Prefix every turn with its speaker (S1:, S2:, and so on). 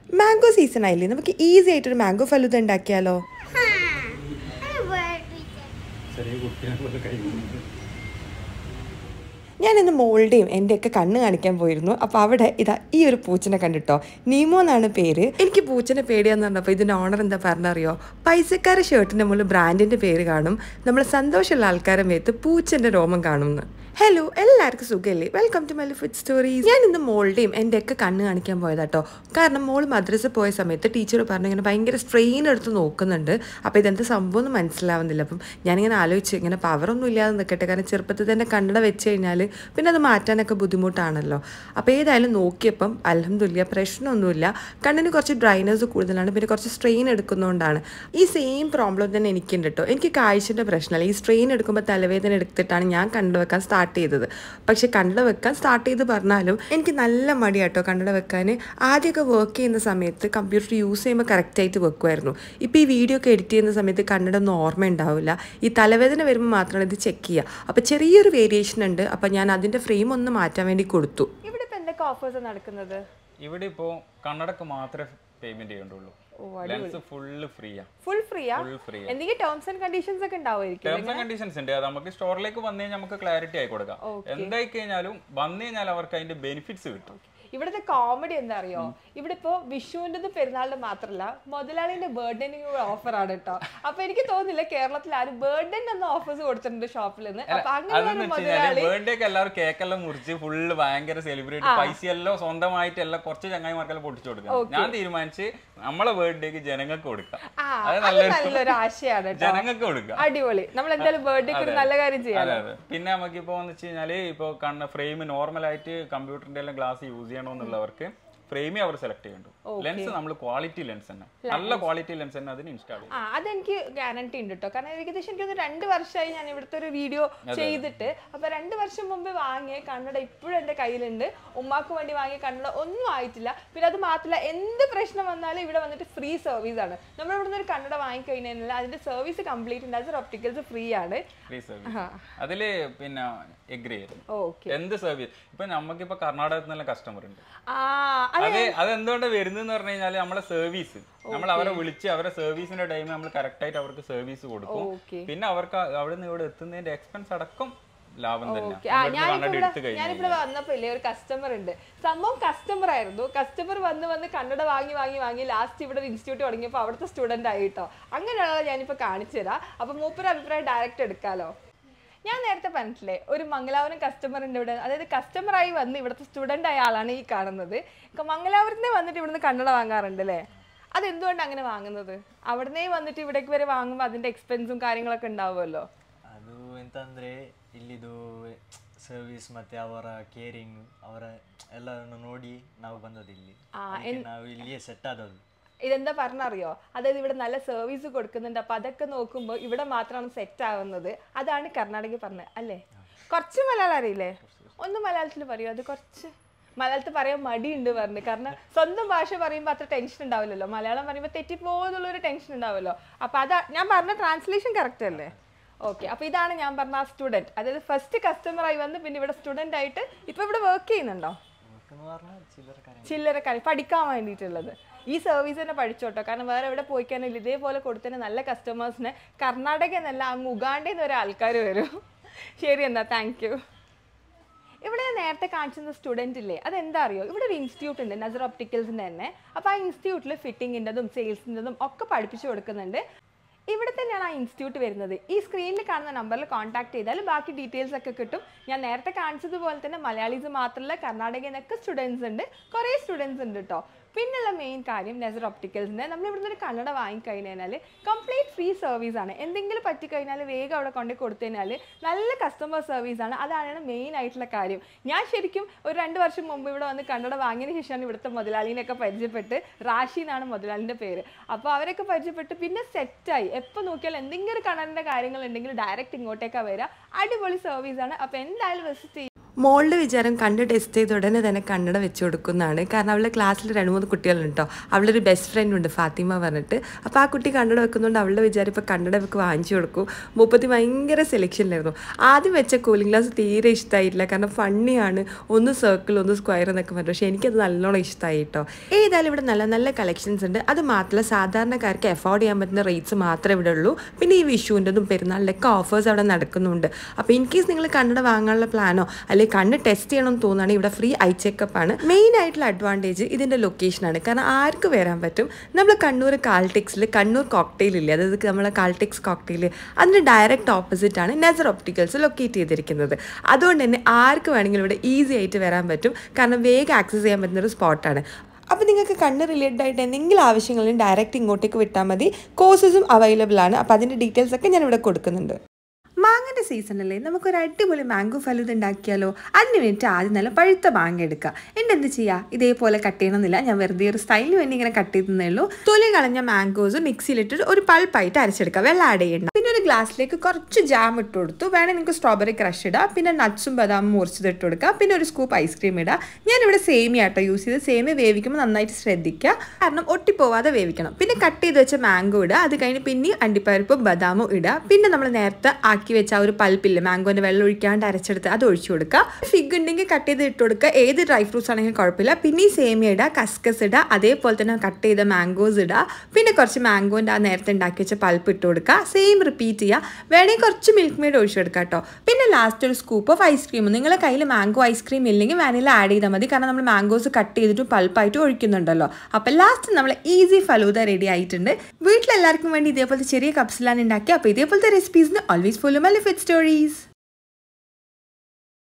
S1: mango season ആയില്ലേ നമുക്ക് easy ആയിട്ടൊരു മാംഗോ ഫലൂദ ഉണ്ടാക്കിയാലോ
S2: ചെറിയ കുട്ടികളെ പോലെ കൈ
S1: ഞാൻ ഇന്ന് മോളുടെയും എൻ്റെയൊക്കെ കണ്ണ് കാണിക്കാൻ പോയിരുന്നു അപ്പോൾ അവിടെ ഇതാ ഈ ഒരു പൂച്ചനെ കണ്ടിട്ടോ നീമോ എന്നാണ് പേര് എനിക്ക് പൂച്ചനെ പേടിയാന്ന് പറഞ്ഞപ്പോൾ ഇതിൻ്റെ ഓണർ എന്താ പറഞ്ഞറിയോ പൈസക്കാരെ ഷർട്ടിൻ്റെ മുകളിൽ ബ്രാൻഡിൻ്റെ പേര് കാണും നമ്മൾ സന്തോഷമുള്ള ആൾക്കാരെ മേത്ത് പൂച്ചൻ്റെ രോമം കാണുമെന്ന് ഹലോ എല്ലാവർക്കും സുഖമല്ലേ welcome to my food stories ഞാൻ ഇന്ന് മോളുടെയും എൻ്റെ ഒക്കെ കണ്ണ് കാണിക്കാൻ പോയതാട്ടോ കാരണം മോൾ മദ്രസ പോയ സമയത്ത് ടീച്ചർ പറഞ്ഞു ഇങ്ങനെ ഭയങ്കര സ്ട്രെയിൻ എടുത്ത് നോക്കുന്നുണ്ട് അപ്പോൾ ഇതെന്താ സംഭവം ഒന്നും മനസ്സിലാവുന്നില്ല അപ്പം ഞാനിങ്ങനെ ആലോചിച്ചു ഇങ്ങനെ പവറൊന്നും ഇല്ലാതെ നിൽക്കട്ടെ കാരണം ചെറുപ്പത്തിൽ തന്നെ കണ്ണട വെച്ച് കഴിഞ്ഞാൽ പിന്നെ അത് മാറ്റാനൊക്കെ ബുദ്ധിമുട്ടാണല്ലോ അപ്പോൾ ഏതായാലും നോക്കിയപ്പം അലഹമില്ല പ്രശ്നമൊന്നുമില്ല കണ്ണിന് കുറച്ച് ഡ്രൈനേഴ്സ് കൂടുതലാണ് പിന്നെ കുറച്ച് സ്ട്രെയിൻ എടുക്കുന്നതുകൊണ്ടാണ് ഈ സെയിം പ്രോബ്ലം തന്നെ എനിക്കുണ്ട് കേട്ടോ എനിക്ക് കാഴ്ചൻ്റെ പ്രശ്നമല്ല ഈ സ്ട്രെയിൻ എടുക്കുമ്പോൾ തലവേദന എടുത്തിട്ടാണ് ഞാൻ കണ്ടു വെക്കാൻ സ്റ്റാർട്ട് ചെയ്തത് പക്ഷെ കണ്ണട വെക്കാൻ സ്റ്റാർട്ട് ചെയ്ത് പറഞ്ഞാലും എനിക്ക് നല്ല മടിയാട്ടോ കണ്ണട വെക്കാൻ ആദ്യമൊക്കെ വർക്ക് ചെയ്യുന്ന സമയത്ത് കമ്പ്യൂട്ടർ യൂസ് ചെയ്യുമ്പോൾ കറക്റ്റായിട്ട് വെക്കുമായിരുന്നു ഇപ്പോൾ ഈ വീഡിയോ ഒക്കെ എഡിറ്റ് ചെയ്യുന്ന സമയത്ത് കണ്ണട ഒന്നും ഓർമ്മ ഉണ്ടാവില്ല ഈ തലവേദന വരുമ്പോൾ മാത്രമാണ് ഇത് ചെക്ക് ചെയ്യുക അപ്പോൾ ചെറിയൊരു വേരിയേഷൻ ഉണ്ട് അപ്പോൾ ഞാൻ അതിൻ്റെ ഫ്രെയിം ഒന്ന് മാറ്റാൻ വേണ്ടി കൊടുത്തു ഇവിടെ ഇപ്പോൾ എന്തൊക്കെ ഓഫേഴ്സ് നടക്കുന്നത്
S2: ഇവിടെ ഇപ്പോ കണ്ണടക്ക് മാത്രമേ പേയ്മെന്റ് ചെയ്യേണ്ടുള്ളൂ ലെൻസ് ഫുള്ള് ഫ്രീയാ
S1: ഫുൾ ഫ്രീയാ
S2: ഫുൾ ഫ്രീ
S1: എന്തെങ്കിലും ടേംസ് ആൻഡ് കണ്ടീഷൻസ് ഒക്കെ ഉണ്ടാവുമായിരിക്കും
S2: ടേംസ് ആൻഡ് കണ്ടീഷൻസ് ഉണ്ട് അത് നമുക്ക് സ്റ്റോറിലേക്ക് വന്നു കഴിഞ്ഞാൽ നമുക്ക് ക്ലാരിറ്റി ആയി കൊടുക്കാം എന്തായി കഴിഞ്ഞാലും വന്നു കഴിഞ്ഞാൽ അവർക്ക് അതിന്റെ ബെനിഫിറ്റ്സ് കിട്ടും
S3: ഇവിടുത്തെ കോമഡി എന്താ അറിയോ ഇവിടെ ഇപ്പോ വിഷുവിന്റെ പെരുന്നാളിന്റെ മാത്രല്ല മുതലാളിന്റെ ബർത്ത്ഡേന് ഓഫർ ആണ് കേട്ടോ അപ്പൊ എനിക്ക് തോന്നുന്നില്ല കേരളത്തിൽ ആരും ബർത്ത്ഡേന്റെ ഒന്നും ഓഫേഴ്സ് കൊടുത്തിട്ടുണ്ട് ഷോപ്പിൽ നിന്ന് അപ്പൊ അങ്ങനെ
S2: അതെന്ന്
S3: ഒരു
S2: വെച്ച് കഴിഞ്ഞാല്
S3: മുതലാളി
S2: ബർത്ത്ഡേ ഒക്കെ എല്ലാവരും കേക്കെല്ലാം മുറിച്ച് ഫുള്ള് ഭയങ്കര സെലിബ്രേറ്റ് പൈസ എല്ലാം സ്വന്തമായിട്ട് എല്ലാം കുറച്ച് ചങ്ങായിമാർക്കെല്ലാം പൊട്ടിച്ചു കൊടുക്കാം ഞാൻ തീരുമാനിച്ച് നമ്മളെ ബർത്ത്ഡേക്ക് ജനങ്ങൾക്ക് കൊടുക്കാം
S3: ആ
S2: അത്
S3: അത്
S2: നല്ലൊരു
S3: നല്ലൊരു ആശയാണ് കേട്ടോ
S2: ജനങ്ങൾക്ക് കൊടുക്കാം
S3: അടിപൊളി നമ്മൾ എന്തായാലും ബർത്ത്ഡേക്ക് ഒരു നല്ല കാര്യം ചെയ്യാം
S2: അതെ അതെ പിന്നെ നമുക്ക് ഇപ്പൊ എന്ന് വെച്ച് കഴിഞ്ഞാല് ഇപ്പൊ കണ്ണ ഫ്രെയിം നോർമൽ ആയിട്ട് കമ്പ്യൂട്ടറിന്റെ എല്ലാം ഗ്ലാസ് യൂസ് ചെയ്യണമെന്നുള്ളവർക്ക് ഫ്രെയിമേ അവർ സെലക്ട് ചെയ്യണ്ടു ലെൻസ് നമ്മൾ ക്വാളിറ്റി ലെൻസ് തന്നെ നല്ല ക്വാളിറ്റി ലെൻസ് തന്നെ അതിന് ഇൻസ്റ്റാൾ ചെയ്യും
S3: ആ അതെനിക്ക് ഗ്യാരണ്ടി ഉണ്ട് കേട്ടോ കാരണം ഏകദേശം എനിക്കൊന്ന് രണ്ട് വർഷമായി ഞാൻ ഇവിടുത്തെ ഒരു വീഡിയോ ചെയ്തിട്ട് അപ്പൊ രണ്ട് വർഷം മുമ്പ് വാങ്ങിയ കണ്ണട ഇപ്പോഴും എന്റെ കയ്യിലുണ്ട് ഉമ്മാക്ക് വേണ്ടി വാങ്ങിയ കണ്ണട ഒന്നും ആയിട്ടില്ല പിന്നെ അത് മാത്രമല്ല എന്ത് പ്രശ്നം വന്നാലും ഇവിടെ വന്നിട്ട് ഫ്രീ സർവീസ് ആണ് നമ്മൾ ഇവിടുന്ന് ഒരു കണ്ണട വാങ്ങിക്കഴിഞ്ഞാൽ അതിന്റെ സർവീസ് കംപ്ലീറ്റ് ഉണ്ട് അത് ഒപ്റ്റിക്കൽസ് ഫ്രീ ആണ്
S2: ഫ്രീ സർവീസ് അതില് പിന്നെ എഗ്രി ആയിരുന്നു
S3: ഓക്കെ
S2: എന്ത് സർവീസ് ഇപ്പൊ നമുക്കിപ്പോ കർണാടകത്തിൽ നിന്നുള്ള കസ്റ്റമർ ഉണ്ട്
S3: ആ
S2: അത് അത് എന്തുകൊണ്ടാണ് വരുന്നതെന്ന് പറഞ്ഞു കഴിഞ്ഞാൽ നമ്മളെ സർവീസ് നമ്മൾ അവരെ വിളിച്ച് അവരെ സർവീസിന്റെ ടൈം നമ്മൾ കറക്റ്റ് ആയിട്ട് അവർക്ക് സർവീസ് കൊടുക്കും
S3: ഓക്കെ
S2: പിന്നെ അവർക്ക് അവിടെ നിന്ന് ഇവിടെ എത്തുന്നതിന്റെ എക്സ്പെൻസ് അടക്കം ലാഭം തന്നെ
S3: ഓക്കെ ആ
S2: ഇവിടുന്ന് കണ്ണട
S3: ഞാനിപ്പോ
S2: എടുത്തു കഴിഞ്ഞു
S3: ഞാനിപ്പോ വന്നപ്പോ ഇല്ലേ ഒരു കസ്റ്റമർ ഉണ്ട് സംഭവം കസ്റ്റമർ ആയിരുന്നു കസ്റ്റമർ വന്ന് വന്ന് കന്നഡ വാങ്ങി വാങ്ങി വാങ്ങി ലാസ്റ്റ് ഇവിടെ ഒരു ഇൻസ്റ്റിറ്റ്യൂട്ട് തുടങ്ങിയപ്പോൾ അവിടുത്തെ സ്റ്റുഡന്റ് ആയിട്ടോ അങ്ങനെയുള്ള ഞാനിപ്പോ കാണിച്ചു തരാം അപ്പൊ മൂപ്പര് അഭിപ്രായം ഡയറക്റ്റ് എടുക്കാലോ ഞാൻ നേരത്തെ പറഞ്ഞിട്ടില്ലേ ഒരു മംഗലാപുരം കസ്റ്റമർ ഉണ്ട് ഇവിടെ അതായത് customer ആയി വന്ന് ഇവിടുത്തെ സ്റ്റുഡന്റ് ആയ ആളാണ് ഈ കാണുന്നത് ഇപ്പൊ മംഗലാപുരത്ത് വന്നിട്ട് ഇവിടുന്ന് കന്നഡ വാങ്ങാറുണ്ട് അല്ലേ അതെന്തുകൊണ്ട് അങ്ങനെ വാങ്ങുന്നത് അവിടുന്നേ വന്നിട്ട് ഇവിടേക്ക് വരെ വാങ്ങുമ്പോൾ അതിന്റെ എക്സ്പെൻസും കാര്യങ്ങളൊക്കെ ഉണ്ടാവുമല്ലോ
S4: ಅದು ಎಂತಂದರೆ ಇಲ್ಲಿದು ಸರ್ವಿಸ್ ಮತ್ತು ಅವರ ಕೇರಿಂಗ್ ಅವರ ಎಲ್ಲವನ್ನು ನೋಡಿ ನಾವು ಬಂದದ್ದು ಇಲ್ಲಿ ಅದಕ್ಕೆ ನಾವು ಇಲ್ಲಿಯೇ ಸೆಟ್ ಆದದ್ದು
S3: ഇതെന്താ പറഞ്ഞറിയോ അതായത് ഇവിടെ നല്ല സർവീസ് കൊടുക്കുന്നുണ്ട് അപ്പൊ അതൊക്കെ നോക്കുമ്പോൾ ഇവിടെ മാത്രമാണ് സെറ്റ് ആവുന്നത് അതാണ് കർണാടക പറഞ്ഞത് അല്ലേ കുറച്ച് മലയാളം അറിയില്ലേ ഒന്ന് മലയാളത്തിൽ പറയൂ അത് കുറച്ച് മലയാളത്തിൽ പറയാൻ മടിയുണ്ട് പറഞ്ഞു കാരണം സ്വന്തം ഭാഷ പറയുമ്പോൾ അത്ര ടെൻഷൻ ഉണ്ടാവില്ലല്ലോ മലയാളം പറയുമ്പോൾ തെറ്റിപ്പോന്നുള്ള ഒരു ടെൻഷൻ ഉണ്ടാവുമല്ലോ അപ്പൊ അതാ ഞാൻ പറഞ്ഞ ട്രാൻസ്ലേഷൻ കറക്റ്റ് അല്ലേ ഓക്കെ അപ്പൊ ഇതാണ് ഞാൻ പറഞ്ഞ ആ സ്റ്റുഡന്റ് അതായത് ഫസ്റ്റ് കസ്റ്റമർ ആയി വന്ന് പിന്നെ ഇവിടെ സ്റ്റുഡന്റ് ആയിട്ട് ഇപ്പൊ ഇവിടെ വർക്ക് ചെയ്യുന്നുണ്ടോ
S4: എന്ന് പറഞ്ഞാൽ ചില്ലറ കാര്യം
S3: ചില്ലറ കാര്യം പഠിക്കാൻ വേണ്ടിയിട്ടുള്ളത് ഈ സർവീസ് തന്നെ പഠിച്ചോട്ടോ കാരണം വേറെ എവിടെ പോയി കഴിഞ്ഞാൽ ഇതേപോലെ കൊടുത്തതിന് നല്ല കസ്റ്റമേഴ്സിന് കർണാടക എന്നല്ല അങ്ങ് ഉഗാണ്ടയിൽ നിന്ന് വരെ ആൾക്കാർ വരും ശരി എന്നാ താങ്ക് യു ഇവിടെ ഞാൻ നേരത്തെ കാണിച്ചിരുന്ന സ്റ്റുഡൻ്റ് ഇല്ലേ അതെന്താ അറിയോ ഇവിടെ ഒരു ഇൻസ്റ്റിറ്റ്യൂട്ട് ഉണ്ട് നസർ ഒപ്റ്റിക്കൽസിൻ്റെ തന്നെ അപ്പോൾ ആ ഇൻസ്റ്റിറ്റ്യൂട്ടിൽ ഫിറ്റിങ്ങിൻ്റെതും സെയിൽസിൻ്റെതും ഒക്കെ പഠിപ്പിച്ചു കൊടുക്കുന്നുണ്ട് ഇവിടെ തന്നെയാണ് ആ ഇൻസ്റ്റിറ്റ്യൂട്ട് വരുന്നത് ഈ സ്ക്രീനിൽ കാണുന്ന നമ്പറിൽ കോൺടാക്ട് ചെയ്താൽ ബാക്കി ഡീറ്റെയിൽസ് ഒക്കെ കിട്ടും ഞാൻ നേരത്തെ കാണിച്ചതുപോലെ തന്നെ മലയാളീസ് മാത്രമല്ല കർണാടകയിൽ നിന്നൊക്കെ സ്റ്റുഡൻസ് ഉണ്ട് കുറേ സ്റ്റുഡൻസ് ഉണ്ട് കേട്ടോ പിന്നുള്ള മെയിൻ കാര്യം നെസർ ഒപ്റ്റിക്കൽസിൻ്റെ നമ്മൾ ഇവിടുന്ന് ഒരു കണ്ണട വാങ്ങിക്കഴിഞ്ഞാൽ കംപ്ലീറ്റ് ഫ്രീ സർവീസ് ആണ് എന്തെങ്കിലും പറ്റിക്കഴിഞ്ഞാൽ വേഗം അവിടെ കൊണ്ടു കൊടുത്തു കഴിഞ്ഞാൽ നല്ല കസ്റ്റമർ സർവീസ് ആണ് അതാണ് മെയിൻ ആയിട്ടുള്ള കാര്യം ഞാൻ ശരിക്കും ഒരു രണ്ട് വർഷം മുമ്പ് ഇവിടെ വന്ന് കണ്ണട വാങ്ങിയതിന് ശേഷമാണ് ഇവിടുത്തെ മുതലാളിനെയൊക്കെ പരിചയപ്പെട്ട് റാഷി എന്നാണ് മുതലാളിൻ്റെ പേര് അപ്പോൾ അവരൊക്കെ പരിചയപ്പെട്ട് പിന്നെ സെറ്റായി എപ്പോൾ നോക്കിയാലും എന്തെങ്കിലും ഒരു കണ്ണടൻ്റെ കാര്യങ്ങൾ ഉണ്ടെങ്കിൽ ഡയറക്റ്റ് ഇങ്ങോട്ടേക്കാണ് വരിക അടിപൊളി സർവീസ് ആണ് അപ്പോൾ എന്തായാലും വിസിറ്റ് ചെയ്യും
S1: മോളുടെ വിചാരം കണ്ണ് ടെസ്റ്റ് ചെയ്ത ഉടനെ തന്നെ കണ്ണട വെച്ച് കൊടുക്കുന്നതാണ് കാരണം അവളുടെ ക്ലാസ്സിൽ രണ്ട് മൂന്ന് കുട്ടികളുണ്ട് കേട്ടോ അവളൊരു ബെസ്റ്റ് ഫ്രണ്ട് ഉണ്ട് ഫാത്തിമ പറഞ്ഞിട്ട് അപ്പോൾ ആ കുട്ടി കണ്ണട വെക്കുന്നതുകൊണ്ട് അവളുടെ വിചാരം ഇപ്പോൾ കണ്ണട വെക്ക് വാങ്ങിച്ചു കൊടുക്കും മുപ്പത്തി ഭയങ്കര സെലക്ഷനിലായിരുന്നു ആദ്യം വെച്ച കൂളിംഗ് ഗ്ലാസ് തീരെ ഇഷ്ടമായിട്ടില്ല കാരണം ഫണ്ണിയാണ് ഒന്ന് സർക്കിൾ ഒന്ന് സ്ക്വയർ എന്നൊക്കെ പറഞ്ഞു പക്ഷേ എനിക്കത് നല്ലോണം ഇഷ്ടമായി കേട്ടോ ഏതായാലും ഇവിടെ നല്ല നല്ല കളക്ഷൻസ് ഉണ്ട് അത് മാത്രമല്ല സാധാരണക്കാർക്ക് അഫോർഡ് ചെയ്യാൻ പറ്റുന്ന റേറ്റ്സ് മാത്രമേ ഇവിടെ ഉള്ളൂ പിന്നെ ഈ വിഷുവിൻ്റെതും പെരുന്നാളിലൊക്കെ ഓഫേഴ്സ് അവിടെ നടക്കുന്നുണ്ട് അപ്പോൾ ഇൻ കേസ് നിങ്ങൾ കണ്ണട വാങ്ങാനുള്ള പ്ലാനോ അല്ലെങ്കിൽ കണ്ണ് ടെസ്റ്റ് ചെയ്യണമെന്ന് തോന്നുകയാണെങ്കിൽ ഇവിടെ ഫ്രീ ഐ ചെക്കപ്പ് ആണ് മെയിൻ ആയിട്ടുള്ള അഡ്വാൻറ്റേജ് ഇതിൻ്റെ ലൊക്കേഷനാണ് കാരണം ആർക്ക് വരാൻ പറ്റും നമ്മൾ കണ്ണൂർ കാൾടെക്സിൽ കണ്ണൂർ കോക്ടെയിൽ ഇല്ലേ അതായത് നമ്മളെ കാൾടെക്സ് കോക്ടെയിൽ അതിന് ഡയറക്റ്റ് ഓപ്പോസിറ്റ് ആണ് നെസർ ഒപ്റ്റിക്കൽസ് ലൊക്കേറ്റ് ചെയ്തിരിക്കുന്നത് അതുകൊണ്ട് തന്നെ ആർക്ക് വേണമെങ്കിലും ഇവിടെ ഈസി ആയിട്ട് വരാൻ പറ്റും കാരണം വേഗം ആക്സസ് ചെയ്യാൻ പറ്റുന്ന ഒരു സ്പോട്ടാണ് അപ്പോൾ നിങ്ങൾക്ക് കണ്ണ് റിലേറ്റഡ് ആയിട്ട് എന്തെങ്കിലും ആവശ്യങ്ങളും ഡയറക്റ്റ് ഇങ്ങോട്ടേക്ക് വിട്ടാൽ മതി കോഴ്സസും അവൈലബിൾ ആണ് അപ്പോൾ അതിൻ്റെ ഡീറ്റെയിൽസ് ഒക്കെ ഞാൻ ഇവിടെ കൊടുക്കുന്നുണ്ട് മാങ്ങൻ്റെ സീസണല്ലേ നമുക്കൊരു അടിപൊളി മാംഗോ ഫലൂദ ഉണ്ടാക്കിയാലോ അതിന് വേണ്ടിയിട്ട് ആദ്യം നല്ല പഴുത്ത മാങ്ങ എടുക്കുക എൻ്റെ എന്ത് ചെയ്യുക ഇതേപോലെ കട്ട് ചെയ്യണമെന്നില്ല ഞാൻ വെറുതെ ഒരു സ്റ്റൈലിന് വേണ്ടി ഇങ്ങനെ കട്ട് ചെയ്തേ ഉള്ളൂ തൊലി കളഞ്ഞ മാംഗോസ് മിക്സിയിലിട്ട് ഒരു പൾപ്പായിട്ട് അരച്ചെടുക്കുക വെള്ളം ആഡ് ചെയ്യണ്ട പിന്നെ ഒരു ഗ്ലാസ്സിലേക്ക് കുറച്ച് ജാം ഇട്ട് കൊടുത്തു വേണമെങ്കിൽ നിങ്ങൾക്ക് സ്ട്രോബെറി ക്രഷ് ഇടുക പിന്നെ നട്ട്സും ബദാമും മുറിച്ചത് ഇട്ട് കൊടുക്കുക പിന്നെ ഒരു സ്കൂപ്പ് ഐസ്ക്രീം ഇടുക ഞാനിവിടെ സേമിയ ആട്ടോ യൂസ് ചെയ്ത് സേമിയ വേവിക്കുമ്പോൾ നന്നായിട്ട് ശ്രദ്ധിക്കുക കാരണം ഒട്ടിപ്പോവാതെ വേവിക്കണം പിന്നെ കട്ട് ചെയ്ത് വെച്ച മാംഗോ ഇടുക അത് കഴിഞ്ഞ് പിന്നെ അണ്ടിപ്പരിപ്പും ബദാമും ഇടുക പിന്നെ നമ്മൾ നേരത്തെ ആക്കി വെച്ച ആ ഒരു പൾപ്പില്ല മാംഗോന്റെ വെള്ളം ഒഴിക്കാണ്ട് അരച്ചെടുത്ത് അത് ഒഴിച്ചു കൊടുക്കുക ഫിഗ് ഉണ്ടെങ്കിൽ കട്ട് ചെയ്ത് ഇട്ട് കൊടുക്കുക ഏത് ഡ്രൈ ഫ്രൂട്ട്സ് ആണെങ്കിലും കുഴപ്പമില്ല പിന്നെ ഈ സേമിയ ഇടുക കസ്കസ് ഇടുക അതേപോലെ തന്നെ കട്ട് ചെയ്ത മാംഗോസ് ഇടുക പിന്നെ കുറച്ച് മാംഗോന്റെ ആ നേരത്തെ ഉണ്ടാക്കി വെച്ച പൾപ്പ് ഇട്ട് കൊടുക്കുക സെയിം റിപ്പീറ്റ് ചെയ്യുക വേണമെങ്കിൽ കുറച്ച് മിൽക്ക് മെയ്ഡ് ഒഴിച്ചു കൊടുക്കുക കേട്ടോ പിന്നെ ലാസ്റ്റ് ഒരു സ്കൂപ്പ് ഓഫ് ഐസ്ക്രീം നിങ്ങളുടെ കയ്യിൽ മാംഗോ ഐസ്ക്രീം ഇല്ലെങ്കിൽ വാനില ആഡ് ചെയ്താൽ മതി കാരണം നമ്മൾ മാംഗോസ് കട്ട് ചെയ്തിട്ട് പൾപ്പായിട്ട് ഒഴിക്കുന്നുണ്ടല്ലോ അപ്പോൾ ലാസ്റ്റ് നമ്മൾ ഈസി ഫലൂദ റെഡി ആയിട്ടുണ്ട് വീട്ടിലെല്ലാവർക്കും വേണ്ടി ഇതേപോലത്തെ ചെറിയ കപ്സിലാണ് ഉണ്ടാക്കി അപ്പോൾ ഇതേപോലത്തെ റെസിപ്പീസിന് always follow my lift stories